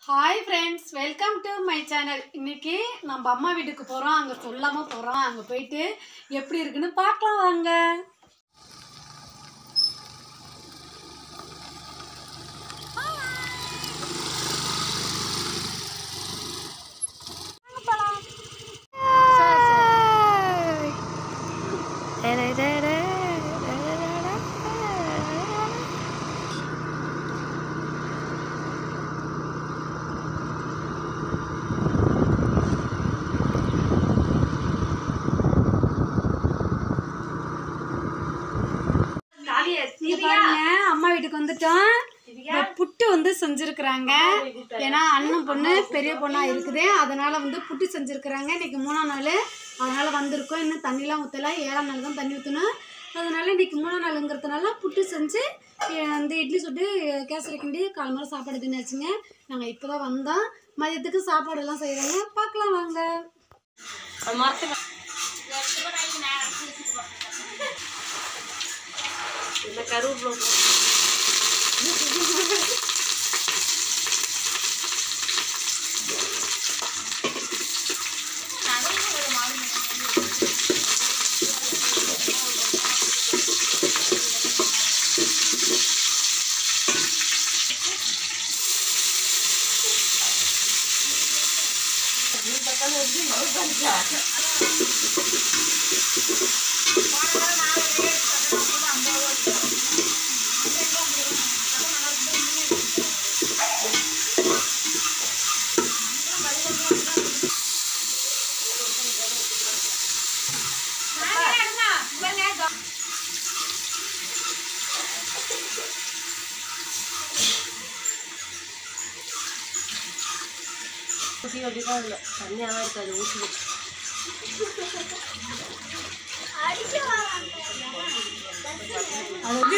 Hi friends welcome to my channel இன்னைக்கு நம்ம அம்மா வீட்டுக்கு போகிறோம் அங்கே சொல்லாமல் போகிறோம் அங்கே போயிட்டு எப்படி இருக்குன்னு பார்க்கலாம் வாங்க இங்க பாருங்க அம்மா வீட்டுக்கு வந்துட்டோம் இப்ப புட்டு வந்து செஞ்சிருக்கிறாங்க ஏன்னா அண்ணன் பொண்ணு பெரிய பொண்ணா இருக்குது அதனால வந்து புட்டு செஞ்சிருக்கிறாங்க இன்னைக்கு மூணாம் நாள் அதனால வந்திருக்கோம் இன்னும் தண்ணிலாம் ஊற்றல ஏழாம் நாள் தான் தண்ணி ஊற்றணும் அதனால இன்னைக்கு மூணாம் நாளுங்கிறதுனால புட்டு செஞ்சு அஹ் வந்து இட்லி சுட்டு கேசரி கிண்டி காலம்பரம் சாப்பாடு தின்னாச்சுங்க நாங்கள் இப்போ தான் வந்தோம் மதியத்துக்கு சாப்பாடு எல்லாம் செய்கிறாங்க பார்க்கலாம் வாங்க அதாவது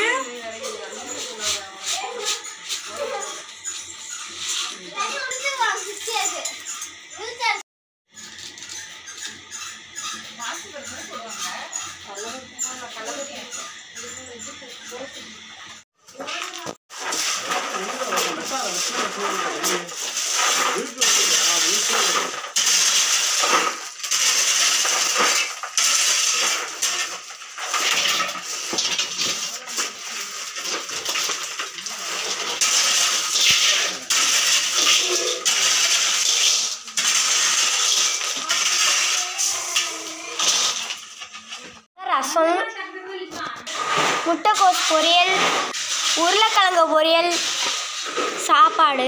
ரசம் முட்டைக்கோஸ் பொரியல் உருளைக்கிழங்கு பொரியல் சாப்பாடு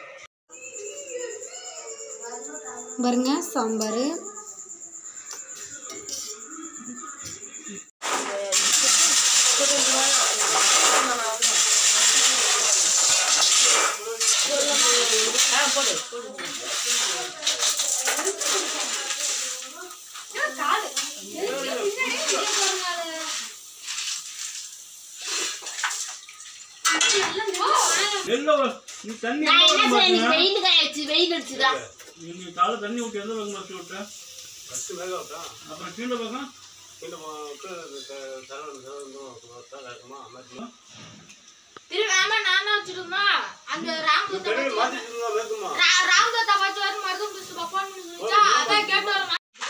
பாருங்க சாம்பார் எங்க வ- நீ தண்ணி எங்க வாங்க மாட்டீங்க? வெயில் காயச்சு வெயில் அடிச்சுதான் நீங்க காலை தண்ணி ஊற்றி எந்த பக்கம் வச்சு விட்ட ஃபஸ்ட்டு வேக விட்டா அப்புறம் கீழே பக்கம் கீழே போட்டு தரவன் தரவன் வேகமா மாற்றி திரு வேமா நானா வச்சிருமா அந்த ராம்பு பெரிய மாற்றிட்டு இருந்தா வேகுமா ராம்பு தப்பாச்சு வர மருதும் பிடிச்சு பப்பான்னு சொல்லிச்சா அதான் கேட்டு வர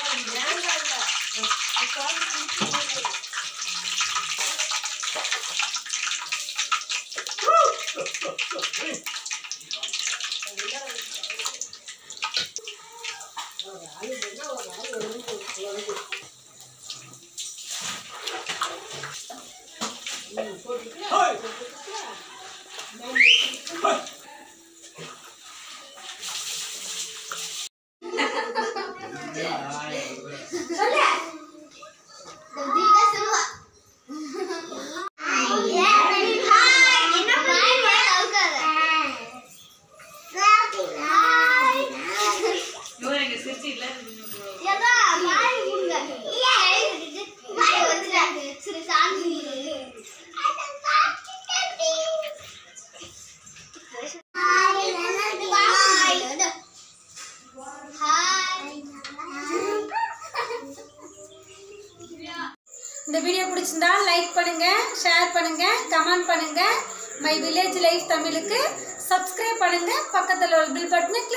இந்த வீடியோ பிடிச்சிருந்தா லைக் பண்ணுங்க ஷேர் பண்ணுங்க கமெண்ட் பண்ணுங்க மை வில்லேஜ் லைஃப் தமிழுக்கு சப்ஸ்கிரைப் பண்ணுங்க பக்கத்தில் உள்ள பில் பட்டனை